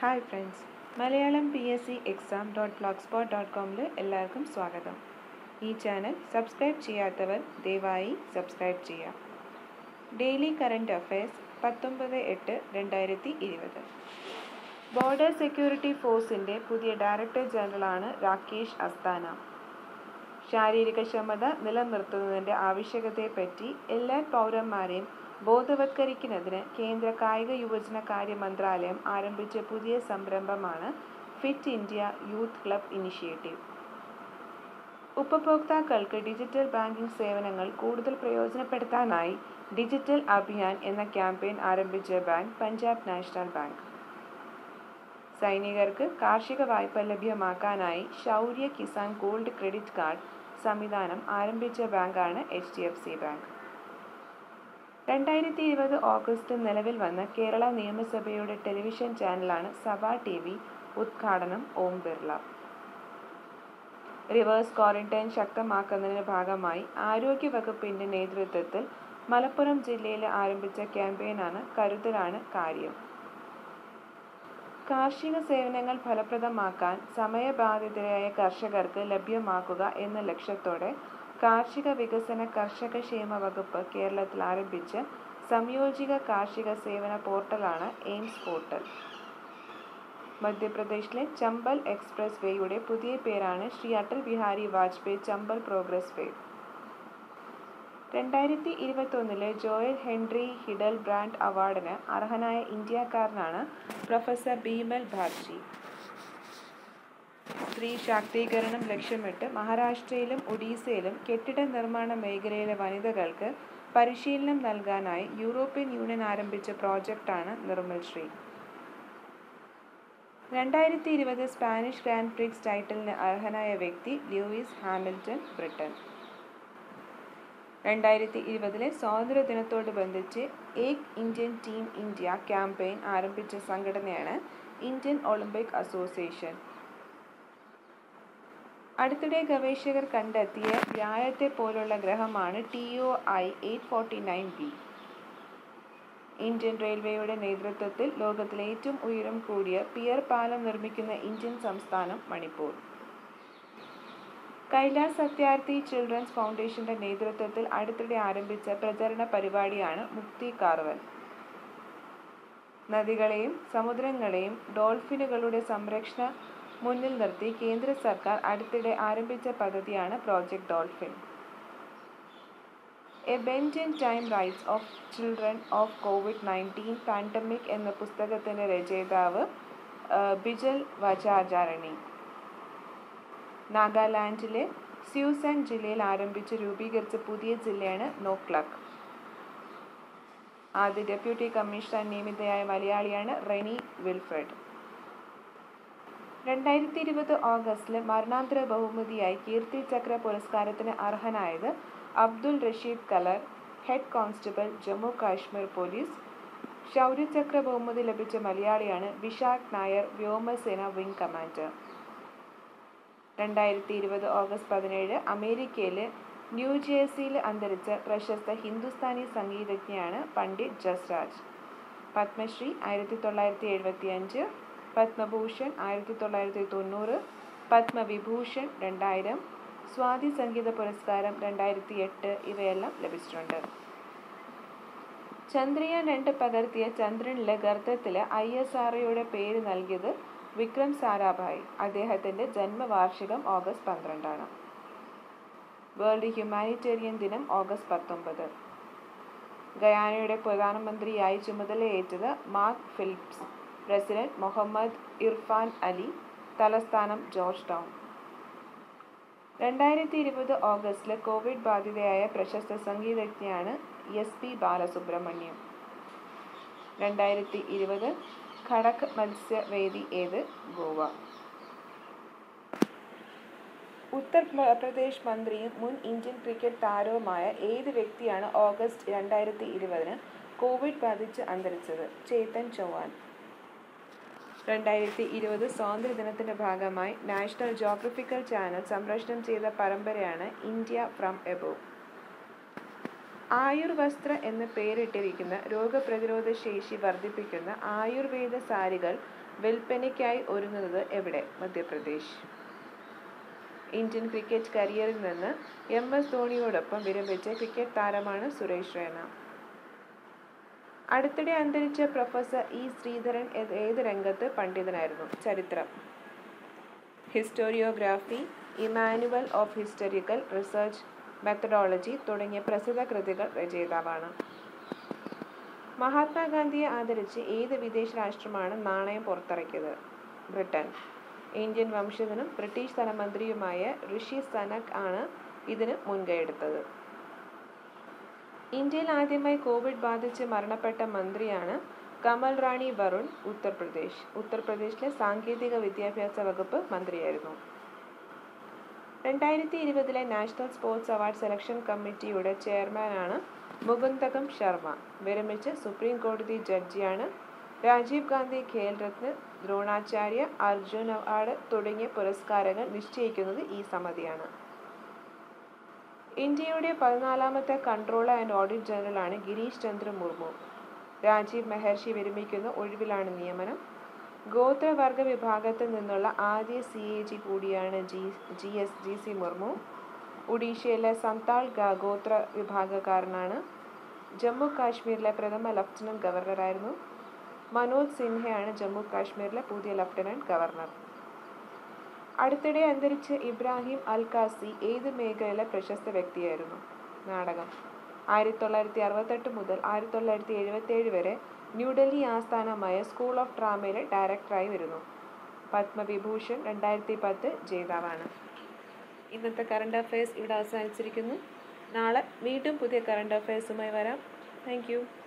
hi friends Malayalam P S C exam dot blogspot dot കോമിൽ എല്ലാവർക്കും സ്വാഗതം ഈ ചാനൽ സബ്സ്ക്രൈബ് ചെയ്യാത്തവർ ദയവായി സബ്സ്ക്രൈബ് ചെയ്യുക ഡെയിലി കറണ്ട് അഫയേഴ്സ് പത്തൊമ്പത് എട്ട് രണ്ടായിരത്തി ഇരുപത് ബോർഡർ സെക്യൂരിറ്റി ഫോഴ്സിൻ്റെ പുതിയ ഡയറക്ടർ ജനറലാണ് രാകേഷ് അസ്താന ശാരീരിക ക്ഷമത നിലനിർത്തുന്നതിൻ്റെ ആവശ്യകതയെപ്പറ്റി എല്ലാ പൗരന്മാരെയും ബോധവത്കരിക്കുന്നതിന് കേന്ദ്ര കായിക യുവജന കാര്യ മന്ത്രാലയം ആരംഭിച്ച പുതിയ സംരംഭമാണ് fit India youth club initiative ഉപഭോക്താക്കൾക്ക് ഡിജിറ്റൽ ബാങ്കിംഗ് സേവനങ്ങൾ കൂടുതൽ പ്രയോജനപ്പെടുത്താനായി ഡിജിറ്റൽ അഭിയാൻ എന്ന ക്യാമ്പയിൻ ആരംഭിച്ച ബാങ്ക് പഞ്ചാബ് നാഷണൽ ബാങ്ക് സൈനികർക്ക് കാർഷിക വായ്പ ലഭ്യമാക്കാനായി Shaurya Kisan gold credit card സംവിധാനം ആരംഭിച്ച ബാങ്കാണ് H D F C bank രണ്ടായിരത്തി ഇരുപത് ഓഗസ്റ്റ് നിലവിൽ വന്ന കേരള നിയമസഭയുടെ ടെലിവിഷൻ ചാനലാണ് സഭ ടി വി ഉദ്ഘാടനം ഓം ബിർള റിവേഴ്സ് ക്വാറന്റൈൻ ശക്തമാക്കുന്നതിന്റെ ഭാഗമായി ആരോഗ്യ വകുപ്പിന്റെ നേതൃത്വത്തിൽ മലപ്പുറം ജില്ലയിൽ ആരംഭിച്ച ക്യാമ്പയിനാണ് കരുതലാണ് കാര്യം കാർഷിക സേവനങ്ങൾ ഫലപ്രദമാക്കാൻ സമയബാധിതരായ കർഷകർക്ക് ലഭ്യമാക്കുക എന്ന ലക്ഷ്യത്തോടെ കാർഷിക വികസന കർഷക ക്ഷേമ വകുപ്പ് കേരളത്തിൽ ആരംഭിച്ച സംയോജിത കാർഷിക സേവന പോർട്ടലാണ് എയിംസ് പോർട്ടൽ മധ്യപ്രദേശിലെ ചമ്പൽ എക്സ്പ്രസ് വേയുടെ പുതിയ പേരാണ് ശ്രീ അടൽ ബിഹാരി വാജ്പേയി ചമ്പൽ പ്രോഗ്രസ് വേ രണ്ടായിരത്തി ഇരുപത്തൊന്നിലെ ജോയൽ ഹെൻറി ഹിഡൽ ബ്രാൻഡ് അവാർഡിന് അർഹനായ ഇന്ത്യക്കാരനാണ് പ്രൊഫസർ ബീമൽ ബാഗ്ചി സ്ത്രീ ശാക്തീകരണം ലക്ഷ്യമിട്ട് മഹാരാഷ്ട്രയിലും ഒഡീസയിലും കെട്ടിട നിർമ്മാണ മേഖലയിലെ വനിതകൾക്ക് പരിശീലനം നൽകാനായി യൂറോപ്യൻ യൂണിയൻ ആരംഭിച്ച പ്രോജക്റ്റാണ് നിർമ്മൽ ശ്രീ രണ്ടായിരത്തി ഇരുപത് സ്പാനിഷ് ഗ്രാൻഡ് പ്രിക്സ് ടൈറ്റിലിന് അർഹനായ വ്യക്തി ലൂയിസ് ഹാമിൽട്ടൺ ബ്രിട്ടൻ രണ്ടായിരത്തി ഇരുപതിലെ സ്വാതന്ത്ര്യദിനത്തോടനുബന്ധിച്ച് Ek Indian team India campaign ആരംഭിച്ച സംഘടനയാണ് ഇന്ത്യൻ ഒളിമ്പിക് അസോസിയേഷൻ അടുത്തിടെ ഗവേഷകർ കണ്ടെത്തിയ വ്യാഴത്തെ പോലുള്ള ഗ്രഹമാണ് T O I eight forty nine B Indian റെയിൽവേയുടെ നേതൃത്വത്തിൽ ലോകത്തിലെ ഏറ്റവും ഉയരം കൂടിയ പിയർ പാലം നിർമ്മിക്കുന്ന ഇന്ത്യൻ സംസ്ഥാനം മണിപ്പൂർ കൈലാസ് സത്യാർത്ഥി ചിൽഡ്രൻസ് ഫൗണ്ടേഷന്റെ നേതൃത്വത്തിൽ അടുത്തിടെ ആരംഭിച്ച പ്രചരണ പരിപാടിയാണ് മുക്തി കാർവൽ നദികളെയും സമുദ്രങ്ങളെയും ഡോൾഫിനുകളുടെ സംരക്ഷണ മുന്നിൽ നിർത്തി കേന്ദ്ര സർക്കാർ അടുത്തിടെ ആരംഭിച്ച പദ്ധതിയാണ് project dolphin a bench in time rights of children of covid nineteen pandemic എന്ന പുസ്തകത്തിൻ്റെ രചയിതാവ് ബിജൽ വചാചാരണി നാഗാലാൻഡിലെ സ്യൂസാൻ ജില്ലയിൽ ആരംഭിച്ച് രൂപീകരിച്ച പുതിയ ജില്ലയാണ് നോക്ലക് ആദ്യ ഡെപ്യൂട്ടി കമ്മീഷണർ നിയമിതയായ മലയാളിയാണ് റെനി വിൽഫ്രഡ് രണ്ടായിരത്തി ഇരുപത് ഓഗസ്റ്റിൽ മരണാന്തര ബഹുമതിയായി കീർത്തി ചക്ര പുരസ്കാരത്തിന് അർഹനായത് Abdul Rashid Kalas head constable Jammu Kashmir police Shaurya Chakra ബഹുമതി ലഭിച്ച മലയാളിയാണ് വിശാഖ് നായർ വ്യോമസേന വിംഗ് കമാൻഡർ രണ്ടായിരത്തി ഇരുപത് ഓഗസ്റ്റ് പതിനേഴ് അമേരിക്കയിലെ ന്യൂജേഴ്സിയിൽ അന്തരിച്ച പ്രശസ്ത ഹിന്ദുസ്ഥാനി സംഗീതജ്ഞയാണ് പണ്ഡിറ്റ് ജസ്രാജ് പത്മശ്രീ ആയിരത്തി തൊള്ളായിരത്തി എഴുപത്തി അഞ്ച് പത്മഭൂഷൺ ആയിരത്തി തൊള്ളായിരത്തി തൊണ്ണൂറ് പത്മവിഭൂഷൺ രണ്ടായിരം സ്വാതി സംഗീത പുരസ്കാരം രണ്ടായിരത്തി എട്ട് ഇവയെല്ലാം ലഭിച്ചിട്ടുണ്ട് ചന്ദ്രയാൻ രണ്ട് പകർത്തിയ ചന്ദ്രനിലെ ഗർത്തത്തിൽ ഐ എസ് ആർഒയുടെ പേര് നൽകിയത് വിക്രം സാരാഭായ് അദ്ദേഹത്തിൻ്റെ ജന്മവാർഷികം ഓഗസ്റ്റ് പന്ത്രണ്ടാണ് വേൾഡ് ഹ്യൂമാനിറ്റേറിയൻ ദിനം ഓഗസ്റ്റ് പത്തൊമ്പത് ഗയാനയുടെ പ്രധാനമന്ത്രിയായി ചുമതലയേറ്റത് Mark Phillips president Mohammed Irfan Ali തലസ്ഥാനം ജോർജ് ടൗൺ രണ്ടായിരത്തി ഇരുപത് ഓഗസ്റ്റിൽ കോവിഡ് ബാധിതയായ പ്രശസ്ത സംഗീതജ്ഞയാണ് എസ് പി ബാലസുബ്രഹ്മണ്യം രണ്ടായിരത്തി ഇരുപത് ഖടക് മത്സ്യവേദി ഏത് ഗോവ ഉത്തർപ്രദേശ് മന്ത്രിയും മുൻ ഇന്ത്യൻ ക്രിക്കറ്റ് താരവുമായ ഏത് വ്യക്തിയാണ് ഓഗസ്റ്റ് രണ്ടായിരത്തി ഇരുപതിന് കോവിഡ് ബാധിച്ച് അന്തരിച്ചത് ചേതൻ ചൗഹാൻ രണ്ടായിരത്തി ഇരുപത് സ്വാതന്ത്ര്യദിനത്തിന്റെ ഭാഗമായി നാഷണൽ ജോഗ്രഫിക്കൽ ചാനൽ സംപ്രേഷണം ചെയ്ത പരമ്പരയാണ് ഇന്ത്യ ഫ്രം എബോവ് ആയുർവസ്ത്ര എന്ന് പേരിട്ടിരിക്കുന്ന രോഗപ്രതിരോധ ശേഷി വർദ്ധിപ്പിക്കുന്ന ആയുർവേദ സാരികൾ വിൽപ്പനയ്ക്കായി ഒരുങ്ങുന്നത് എവിടെ മധ്യപ്രദേശ് ഇന്ത്യൻ ക്രിക്കറ്റ് കരിയറിൽ നിന്ന് എം എസ് ധോണിയോടൊപ്പം വിരമിച്ച ക്രിക്കറ്റ് താരമാണ് സുരേഷ് റൈന അടുത്തിടെ അന്തരിച്ച പ്രൊഫസർ ഇ ശ്രീധരൻ ഏത് ഏത് രംഗത്ത് പണ്ഡിതനായിരുന്നു ചരിത്രം historiography a manual of historical research methodology തുടങ്ങിയ പ്രസിദ്ധ കൃതികൾ രചയിതാവാണ് മഹാത്മാഗാന്ധിയെ ആദരിച്ച് ഏത് വിദേശ രാഷ്ട്രമാണ് നാണയം പുറത്തിറക്കിയത് ബ്രിട്ടൻ ഇന്ത്യൻ വംശജനും ബ്രിട്ടീഷ് ധനമന്ത്രിയുമായ ഋഷി സനക് ആണ് ഇതിന് മുൻകൈയെടുത്തത് ഇന്ത്യയിൽ ആദ്യമായി കോവിഡ് ബാധിച്ച് മരണപ്പെട്ട മന്ത്രിയാണ് കമൽ റാണി വരുൺ ഉത്തർപ്രദേശ് ഉത്തർപ്രദേശിലെ സാങ്കേതിക വിദ്യാഭ്യാസ വകുപ്പ് മന്ത്രിയായിരുന്നു രണ്ടായിരത്തി ഇരുപതിലെ നാഷണൽ സ്പോർട്സ് അവാർഡ് സെലക്ഷൻ കമ്മിറ്റിയുടെ ചെയർമാനാണ് മുകുന്ദകം ശർമ്മ വിരമിച്ച സുപ്രീം കോടതി ജഡ്ജിയാണ് രാജീവ് ഗാന്ധി ഖേൽ രത്ന ദ്രോണാചാര്യ അർജുൻ അവാർഡ് തുടങ്ങിയ പുരസ്കാരങ്ങൾ നിശ്ചയിക്കുന്നത് ഈ സമിതിയാണ് ഇന്ത്യയുടെ പതിനാലാമത്തെ കൺട്രോളർ ആൻഡ് ഓഡിറ്റ് ജനറലാണ് ഗിരീഷ് ചന്ദ്ര മുർമു രാജീവ് മെഹർഷി വിരമിക്കുന്ന ഒഴിവിലാണ് നിയമനം ഗോത്രവർഗ വിഭാഗത്തിൽ നിന്നുള്ള ആദ്യ സി എ ജി കൂടിയാണ് G G S G C Murmu ഒഡീഷയിലെ സന്താൾ ഗോത്ര വിഭാഗക്കാരനാണ് ജമ്മു കാശ്മീരിലെ പ്രഥമ ലഫ്റ്റനന്റ് ഗവർണറായിരുന്നു മനോജ് സിൻഹയാണ് ജമ്മു കാശ്മീരിലെ പുതിയ ലഫ്റ്റനന്റ് ഗവർണർ അടുത്തിടെ അന്തരിച്ച ഇബ്രാഹിം അൽ കാസി ഏത് മേഖലയിലെ പ്രശസ്ത വ്യക്തിയായിരുന്നു നാടകം ആയിരത്തി തൊള്ളായിരത്തി അറുപത്തെട്ട് മുതൽ ആയിരത്തി തൊള്ളായിരത്തി എഴുപത്തേഴ് വരെ ന്യൂഡൽഹി ആസ്ഥാനമായ സ്കൂൾ ഓഫ് ഡ്രാമയിലെ ഡയറക്ടറായി വരുന്നു പത്മവിഭൂഷൺ രണ്ടായിരത്തി പത്ത് ജേതാവാണ് ഇന്നത്തെ കറണ്ട് അഫയേഴ്സ് ഇവിടെ അവസാനിച്ചിരിക്കുന്നു നാളെ വീണ്ടും പുതിയ കറണ്ട് അഫയേഴ്സുമായി വരാം താങ്ക്